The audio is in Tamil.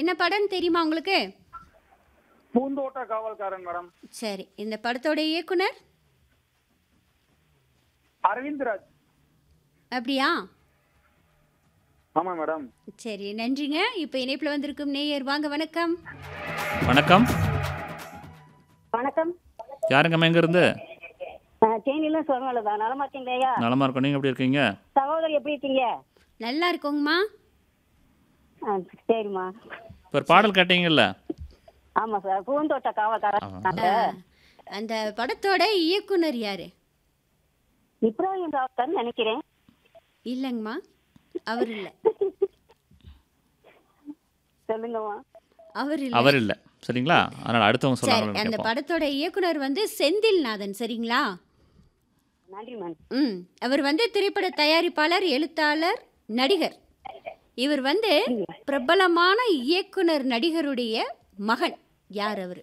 என்ன படம் தெரியுமா உங்களுக்கு பூந்தோட்ட காவல்காரன் மேடம் சரி இந்த படத்தோட இயக்குனர் அரவிந்த் ராஜ் அப்படியா ஆமா மேடம் சரி நன்றிங்க இப்போ இணைப்பில் வந்திருக்கும் நேயர் வாங்க வணக்கம் வணக்கம் வணக்கம் யாருங்கம்மா எங்கேருந்து தேனியிலும் சொல்லுங்களா தான் நலமா இருக்கீங்களா நலமா இருக்கோம் நீங்கள் எப்படி இருக்கீங்க சகோதரி எப்படி இருக்கீங்க நல்லா இருக்கோங்கம்மா ஆ, சரிம்மா இப்போ ஒரு பாடல் கேட்டீங்கல்ல ஆமா சார் பூந்தோட்ட காவல்காரன் நாங்க. அந்த படத்தோட இயக்குனர் யாரு இப்ராஹிம் ராவுத்தர் நினைக்கிறேன் இல்லைங்கம்மா அவர் இல்லை சொல்லுங்கம்மா அவர் இல்லை அவர் இல்லை சரிங்களா அதனால் அடுத்தவங்க சரி சொல்லாங்க அந்த கேட்போம் படத்தோட இயக்குனர் வந்து செந்தில்நாதன் சரிங்களா நன்றி மேம் ம் அவர் வந்து திரைப்பட தயாரிப்பாளர் எழுத்தாளர் நடிகர் இவர் வந்து பிரபலமான இயக்குனர் நடிகருடைய மகன் யார் அவர்